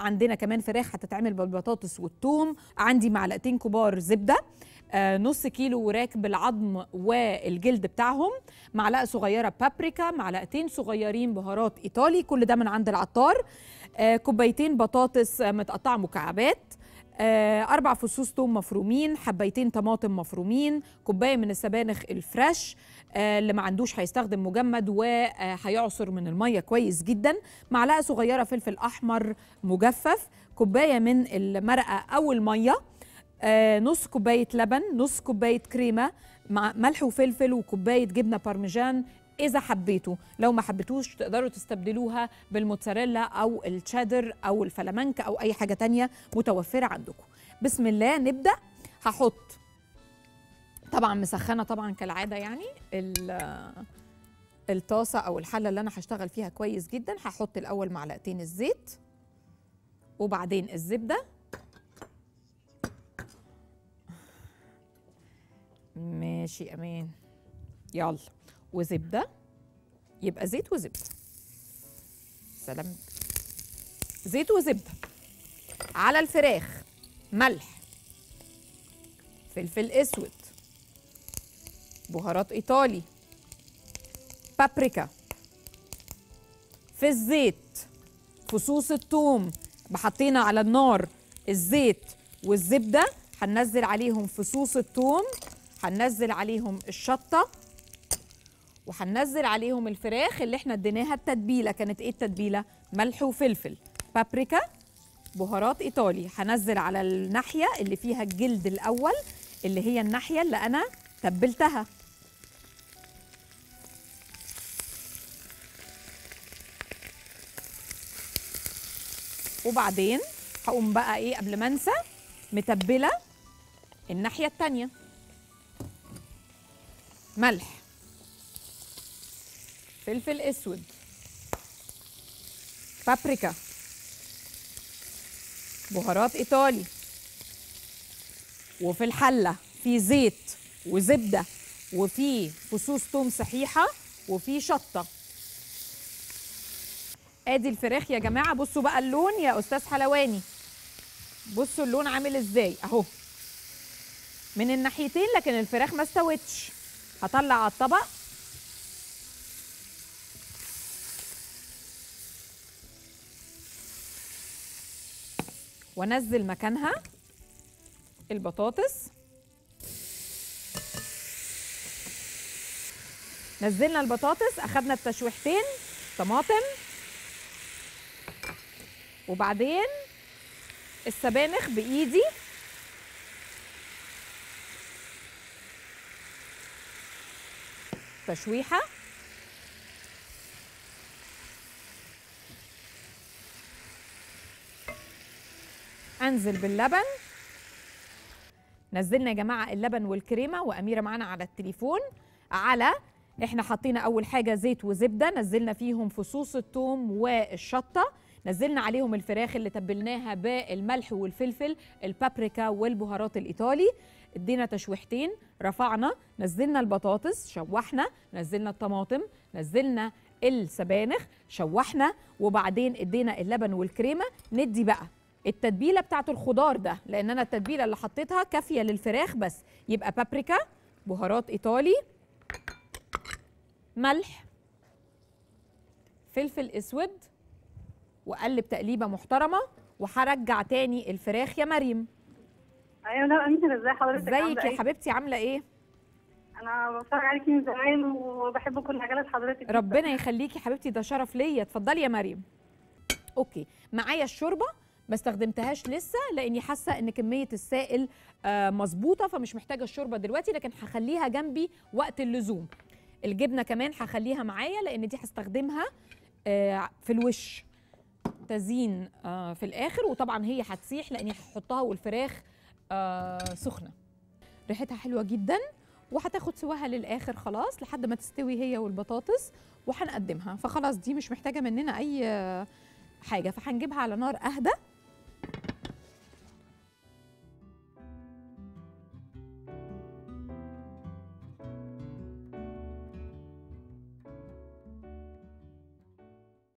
عندنا كمان فراخ هتتعمل بالبطاطس والثوم عندي معلقتين كبار زبده آه، نص كيلو وراك بالعظم والجلد بتاعهم معلقه صغيره بابريكا معلقتين صغيرين بهارات ايطالي كل ده من عند العطار آه، كوبايتين بطاطس آه، متقطعه مكعبات آه، أربع فصوص توم مفرومين حبايتين طماطم مفرومين كوباية من السبانخ الفريش آه، اللي ما عندوش هيستخدم مجمد وهيعصر من المية كويس جدا معلقة صغيرة فلفل أحمر مجفف كوباية من المرقة أو المية آه، نص كوباية لبن نص كوباية كريمة مع ملح وفلفل وكوباية جبنة بارميجان إذا حبيتوا لو ما حبيتوش تقدروا تستبدلوها بالموتزاريلا أو التشيدر أو الفلامنك أو أي حاجة تانية متوفرة عندكم بسم الله نبدأ هحط طبعا مسخنة طبعا كالعادة يعني ال- الطاسة أو الحلة اللي أنا هشتغل فيها كويس جدا هحط الأول معلقتين الزيت وبعدين الزبدة ماشي أمان يلا وزبدة يبقى زيت وزبدة سلام زيت وزبدة على الفراخ ملح فلفل اسود بهارات ايطالي بابريكا في الزيت فصوص الثوم حطينا على النار الزيت والزبده هننزل عليهم فصوص الثوم هننزل عليهم الشطه وهننزل عليهم الفراخ اللي احنا اديناها التتبيله كانت ايه التتبيله ملح وفلفل بابريكا بهارات ايطالي هنزل على الناحيه اللي فيها الجلد الاول اللي هي الناحيه اللي انا تبلتها وبعدين هقوم بقى ايه قبل ما انسى متبله الناحيه التانيه ملح فلفل اسود بابريكا بهارات ايطالي وفي الحله في زيت وزبده وفي فصوص توم صحيحه وفي شطه ادي الفراخ يا جماعه بصوا بقى اللون يا استاذ حلواني بصوا اللون عامل ازاي اهو من الناحيتين لكن الفراخ ما استوتش هطلع على الطبق وانزل مكانها البطاطس نزلنا البطاطس اخدنا التشويحتين طماطم وبعدين السبانخ بايدي تشويحه انزل باللبن نزلنا يا جماعه اللبن والكريمه واميره معانا على التليفون على احنا حطينا اول حاجه زيت وزبده نزلنا فيهم فصوص الثوم والشطه نزلنا عليهم الفراخ اللي تبلناها بالملح والفلفل البابريكا والبهارات الايطالي ادينا تشويحتين رفعنا نزلنا البطاطس شوحنا نزلنا الطماطم نزلنا السبانخ شوحنا وبعدين ادينا اللبن والكريمه ندي بقى التتبيله بتاعت الخضار ده لان انا التتبيله اللي حطيتها كافيه للفراخ بس يبقى بابريكا بهارات ايطالي ملح فلفل اسود وقلب تقليبه محترمه وهرجع تاني الفراخ يا مريم ايوه لا امير ازاي حضرتك ازيك عاملة يا إيه؟ حبيبتي عامله ايه انا بتفرج عليكي من زمان وبحب كل حاجات حضرتك ربنا يخليكي حبيبتي ده شرف ليا اتفضلي يا مريم اوكي معايا الشوربه ما استخدمتهاش لسه لاني حاسه ان كميه السائل آه مظبوطه فمش محتاجه الشوربه دلوقتي لكن هخليها جنبي وقت اللزوم الجبنه كمان هخليها معايا لان دي هستخدمها آه في الوش تزيين آه في الاخر وطبعا هي هتسيح لاني هحطها والفراخ آه سخنه ريحتها حلوه جدا وهتاخد سواها للاخر خلاص لحد ما تستوي هي والبطاطس وهنقدمها فخلاص دي مش محتاجه مننا اي آه، حاجه فهنجيبها على نار اهدى